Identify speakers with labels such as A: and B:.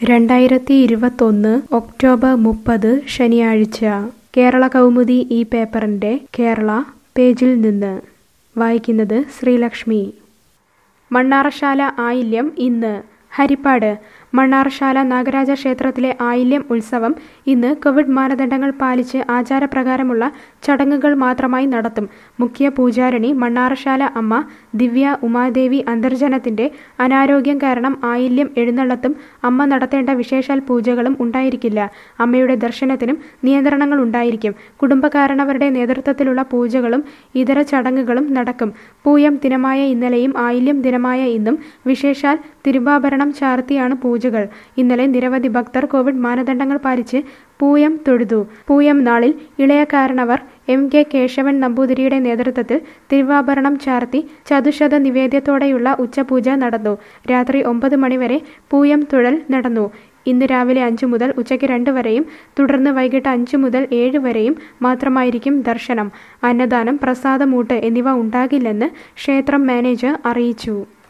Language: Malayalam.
A: രണ്ടായിരത്തി ഇരുപത്തൊന്ന് ഒക്ടോബർ മുപ്പത് ശനിയാഴ്ച കേരള കൗമുദി ഈ പേപ്പറിൻ്റെ കേരള പേജിൽ നിന്ന് വായിക്കുന്നത് ശ്രീലക്ഷ്മി മണ്ണാറശാല ആയില്യം ഇന്ന് ഹരിപ്പാട് മണ്ണാറശാല നാഗരാജ ക്ഷേത്രത്തിലെ ആയില്യം ഉത്സവം ഇന്ന് കോവിഡ് മാനദണ്ഡങ്ങൾ പാലിച്ച് ആചാരപ്രകാരമുള്ള ചടങ്ങുകൾ മാത്രമായി നടത്തും മുഖ്യ പൂജാരിണി മണ്ണാറശാല അമ്മ ദിവ്യ ഉമാദേവി അന്തർജനത്തിന്റെ അനാരോഗ്യം കാരണം ആയില്യം എഴുന്നള്ളത്തും അമ്മ നടത്തേണ്ട വിശേഷാൽ പൂജകളും ഉണ്ടായിരിക്കില്ല അമ്മയുടെ ദർശനത്തിനും നിയന്ത്രണങ്ങൾ ഉണ്ടായിരിക്കും കുടുംബകാരണവരുടെ നേതൃത്വത്തിലുള്ള പൂജകളും ഇതര ചടങ്ങുകളും നടക്കും പൂയം ദിനമായ ഇന്നലെയും ആയില്യം ദിനമായ ഇന്നും വിശേഷാൽ തിരുവാഭരണം ചാർത്തിയാണ് പൂജകൾ ഇന്നലെ നിരവധി ഭക്തർ കോവിഡ് മാനദണ്ഡങ്ങൾ പാലിച്ച് പൂയം തൊഴുതു പൂയം നാളിൽ ഇളയ കാരണവർ എം കെ കേശവൻ നമ്പൂതിരിയുടെ നേതൃത്വത്തിൽ തിരുവാഭരണം ചാർത്തി ചതുശത നിവേദ്യത്തോടെയുള്ള ഉച്ചപൂജ നടന്നു രാത്രി ഒമ്പത് മണിവരെ പൂയം തുഴൽ നടന്നു ഇന്ന് രാവിലെ അഞ്ചു മുതൽ ഉച്ചയ്ക്ക് രണ്ട് വരെയും തുടർന്ന് വൈകിട്ട് അഞ്ചു മുതൽ ഏഴ് വരെയും മാത്രമായിരിക്കും ദർശനം അന്നദാനം പ്രസാദമൂട്ട് എന്നിവ ഉണ്ടാകില്ലെന്ന് ക്ഷേത്രം മാനേജർ അറിയിച്ചു